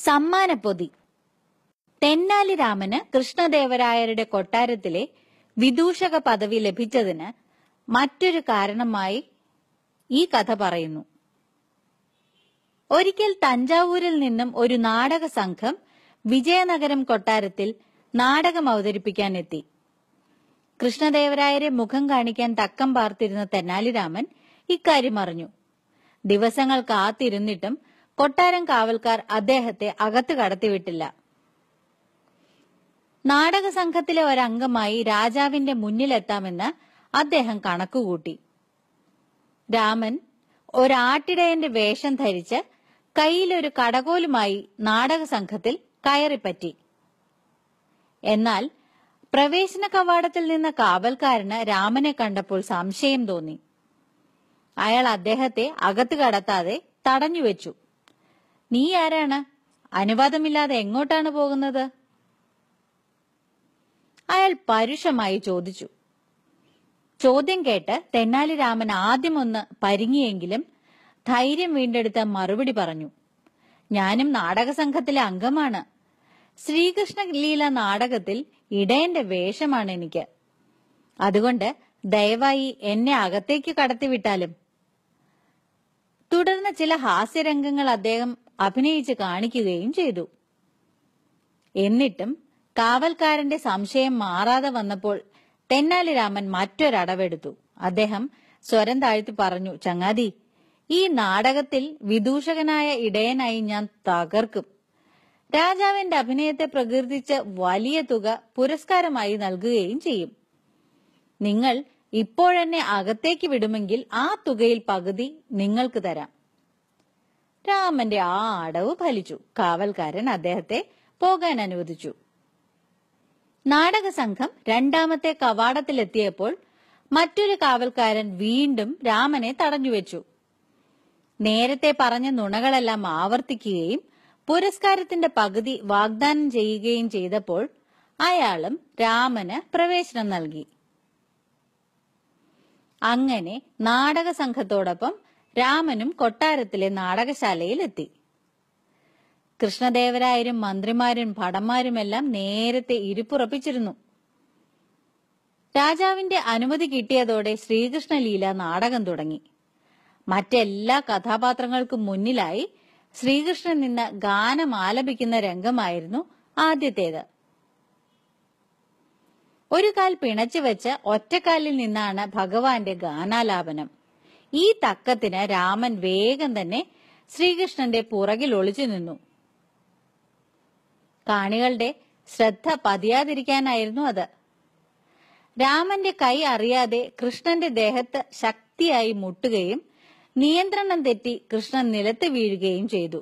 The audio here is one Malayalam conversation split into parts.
സമ്മാനപ്പൊതി തെന്നാലി രാമന് കൃഷ്ണദേവരായരുടെ കൊട്ടാരത്തിലെ വിദൂഷക പദവി ലഭിച്ചതിന് മറ്റൊരു കാരണമായി ഈ കഥ പറയുന്നു ഒരിക്കൽ തഞ്ചാവൂരിൽ നിന്നും ഒരു നാടക സംഘം വിജയനഗരം കൊട്ടാരത്തിൽ നാടകം അവതരിപ്പിക്കാൻ എത്തി കൃഷ്ണദേവരായരെ മുഖം കാണിക്കാൻ തക്കം പാർത്തിരുന്ന തെന്നാലിരാമൻ ഇക്കാര്യം അറിഞ്ഞു ദിവസങ്ങൾ കാത്തിരുന്നിട്ടും കൊട്ടാരം കാവൽക്കാർ അദ്ദേഹത്തെ അകത്ത് കടത്തിവിട്ടില്ല നാടക സംഘത്തിലെ ഒരംഗമായി രാജാവിന്റെ മുന്നിലെത്താമെന്ന് അദ്ദേഹം കണക്കുകൂട്ടി രാമൻ ഒരാട്ടിടയന്റെ വേഷം ധരിച്ച് കയ്യിലൊരു കടകോലുമായി നാടക സംഘത്തിൽ കയറിപ്പറ്റി എന്നാൽ പ്രവേശന കവാടത്തിൽ നിന്ന കാവൽക്കാരന് രാമനെ കണ്ടപ്പോൾ സംശയം തോന്നി അയാൾ അദ്ദേഹത്തെ അകത്ത് കടത്താതെ തടഞ്ഞുവെച്ചു നീ ആരാണ് അനുവാദമില്ലാതെ എങ്ങോട്ടാണ് പോകുന്നത് അയാൾ പരുഷമായി ചോദിച്ചു ചോദ്യം കേട്ട് തെന്നാലി രാമൻ ആദ്യമൊന്ന് പരിങ്ങിയെങ്കിലും ധൈര്യം വീണ്ടെടുത്ത മറുപടി പറഞ്ഞു ഞാനും നാടക സംഘത്തിലെ അംഗമാണ് ശ്രീകൃഷ്ണ ലീല നാടകത്തിൽ ഇടയന്റെ വേഷമാണ് എനിക്ക് അതുകൊണ്ട് ദയവായി എന്നെ അകത്തേക്ക് കടത്തിവിട്ടാലും തുടർന്ന് ചില ഹാസ്യരംഗങ്ങൾ അദ്ദേഹം അഭിനയിച്ച് കാണിക്കുകയും ചെയ്തു എന്നിട്ടും കാവൽക്കാരന്റെ സംശയം മാറാതെ വന്നപ്പോൾ തെന്നാലി രാമൻ മറ്റൊരടവെടുത്തു അദ്ദേഹം സ്വരം താഴ്ത്തി പറഞ്ഞു ചങ്ങാതി ഈ നാടകത്തിൽ വിദൂഷകനായ ഇടയനായി ഞാൻ തകർക്കും രാജാവിന്റെ അഭിനയത്തെ പ്രകീർത്തിച്ച് വലിയ തുക പുരസ്കാരമായി നൽകുകയും ചെയ്യും നിങ്ങൾ ഇപ്പോഴെന്നെ അകത്തേക്ക് വിടുമെങ്കിൽ ആ തുകയിൽ പകുതി നിങ്ങൾക്ക് തരാം രാമന്റെ ആ അടവ് ഫലിച്ചു കാവൽക്കാരൻ അദ്ദേഹത്തെ പോകാൻ അനുവദിച്ചു നാടക സംഘം രണ്ടാമത്തെ കവാടത്തിലെത്തിയപ്പോൾ മറ്റൊരു കാവൽക്കാരൻ വീണ്ടും രാമനെ തടഞ്ഞുവെച്ചു നേരത്തെ പറഞ്ഞ നുണകളെല്ലാം ആവർത്തിക്കുകയും പുരസ്കാരത്തിന്റെ പകുതി വാഗ്ദാനം ചെയ്യുകയും ചെയ്തപ്പോൾ അയാളും രാമന് പ്രവേശനം നൽകി അങ്ങനെ നാടക സംഘത്തോടൊപ്പം രാമനും കൊട്ടാരത്തിലെ നാടകശാലയിൽ എത്തി കൃഷ്ണദേവരായരും മന്ത്രിമാരും ഭടന്മാരുമെല്ലാം നേരത്തെ ഇരിപ്പുറപ്പിച്ചിരുന്നു രാജാവിന്റെ അനുമതി കിട്ടിയതോടെ ശ്രീകൃഷ്ണ ലീല നാടകം തുടങ്ങി മറ്റെല്ലാ കഥാപാത്രങ്ങൾക്കും മുന്നിലായി ശ്രീകൃഷ്ണൻ നിന്ന് ഗാനം ആലപിക്കുന്ന രംഗമായിരുന്നു ആദ്യത്തേത് ഒരു കാൽ പിണച്ചു വെച്ച് ഒറ്റക്കാലിൽ നിന്നാണ് ഭഗവാന്റെ ഗാനാലാപനം ഈ തക്കത്തിന് രാമൻ വേഗം തന്നെ ശ്രീകൃഷ്ണന്റെ പുറകിൽ ഒളിച്ചു നിന്നു കാണികളുടെ ശ്രദ്ധ പതിയാതിരിക്കാനായിരുന്നു അത് രാമന്റെ കൈ അറിയാതെ കൃഷ്ണന്റെ ദേഹത്ത് ശക്തിയായി മുട്ടുകയും നിയന്ത്രണം തെറ്റി കൃഷ്ണൻ നിലത്ത് വീഴുകയും ചെയ്തു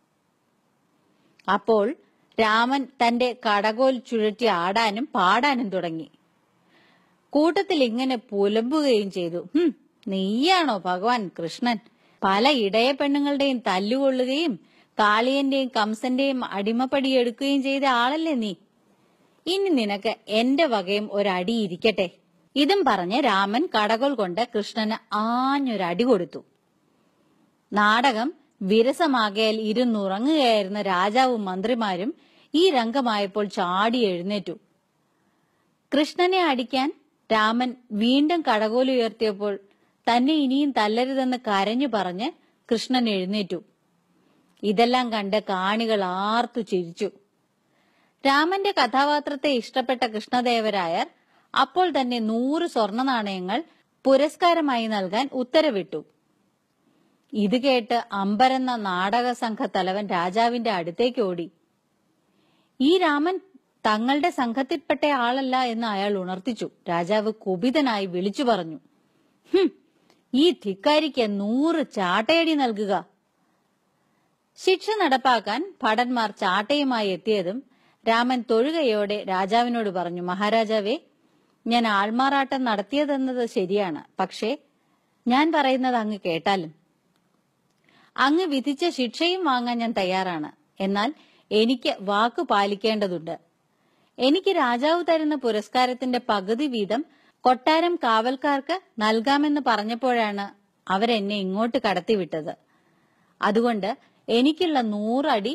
അപ്പോൾ രാമൻ തന്റെ കടകോൽ ചുഴറ്റി ആടാനും പാടാനും തുടങ്ങി കൂട്ടത്തിൽ ഇങ്ങനെ പുലമ്പുകയും ചെയ്തു ഹും നീയാണോ ഭഗവാൻ കൃഷ്ണൻ പല ഇടയ പെണ്ണുങ്ങളുടെയും തല്ലുകൊള്ളുകയും കാളിയന്റെയും കംസന്റെയും അടിമപ്പടിയെടുക്കുകയും ചെയ്ത ആളല്ലേ നീ ഇനി നിനക്ക് എന്റെ വകയും ഒരടി ഇരിക്കട്ടെ ഇതും പറഞ്ഞ് രാമൻ കടകോൽ കൊണ്ട് കൃഷ്ണന് ആഞ്ഞൊരടി കൊടുത്തു നാടകം വിരസമാകയാൽ ഇരുന്നുറങ്ങുകയായിരുന്ന രാജാവും മന്ത്രിമാരും ഈ രംഗമായപ്പോൾ ചാടി എഴുന്നേറ്റു കൃഷ്ണനെ അടിക്കാൻ രാമൻ വീണ്ടും കടകോലുയർത്തിയപ്പോൾ തന്നെ ഇനിയും തല്ലരുതെന്ന് കരഞ്ഞു പറഞ്ഞ് കൃഷ്ണൻ എഴുന്നേറ്റു ഇതെല്ലാം കണ്ട് കാണികൾ ആർത്തു ചിരിച്ചു രാമന്റെ കഥാപാത്രത്തെ ഇഷ്ടപ്പെട്ട കൃഷ്ണദേവരായർ അപ്പോൾ തന്നെ നൂറ് സ്വർണ നാണയങ്ങൾ പുരസ്കാരമായി നൽകാൻ ഉത്തരവിട്ടു ഇത് കേട്ട് അമ്പരന്ന നാടക സംഘ തലവൻ രാജാവിന്റെ അടുത്തേക്ക് ഓടി ഈ രാമൻ തങ്ങളുടെ സംഘത്തിൽപ്പെട്ട ആളല്ല എന്ന് അയാൾ ഉണർത്തിച്ചു രാജാവ് കുപിതനായി വിളിച്ചു പറഞ്ഞു "ഹും, ഈ ധിക്കാരിക്ക് നൂറ് ചാട്ടയടി നൽകുക ശിക്ഷ നടപ്പാക്കാൻ ഭടന്മാർ ചാട്ടയുമായി എത്തിയതും രാമൻ തൊഴുകയോടെ രാജാവിനോട് പറഞ്ഞു മഹാരാജാവേ ഞാൻ ആൾമാറാട്ടം നടത്തിയതെന്നത് ശരിയാണ് പക്ഷേ ഞാൻ പറയുന്നത് അങ്ങ് കേട്ടാലും അങ്ങ് വിധിച്ച ശിക്ഷയും വാങ്ങാൻ ഞാൻ തയ്യാറാണ് എന്നാൽ എനിക്ക് വാക്കു പാലിക്കേണ്ടതുണ്ട് എനിക്ക് രാജാവ് തരുന്ന പുരസ്കാരത്തിന്റെ പകുതി വീതം കൊട്ടാരം കാവൽക്കാർക്ക് നൽകാമെന്ന് പറഞ്ഞപ്പോഴാണ് അവരെന്നെ ഇങ്ങോട്ട് കടത്തിവിട്ടത് അതുകൊണ്ട് എനിക്കുള്ള നൂറടി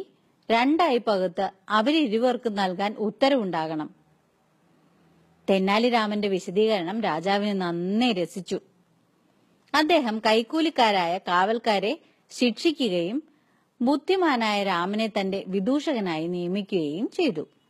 രണ്ടായി പകുത്ത് അവരിരുവർക്കും നൽകാൻ ഉത്തരവുണ്ടാകണം തെന്നാലിരാമന്റെ വിശദീകരണം രാജാവിന് നന്നേ രസിച്ചു അദ്ദേഹം കൈക്കൂലിക്കാരായ കാവൽക്കാരെ ശിക്ഷിക്കുകയും ബുദ്ധിമാനായ രാമനെ തന്റെ വിദൂഷകനായി നിയമിക്കുകയും ചെയ്തു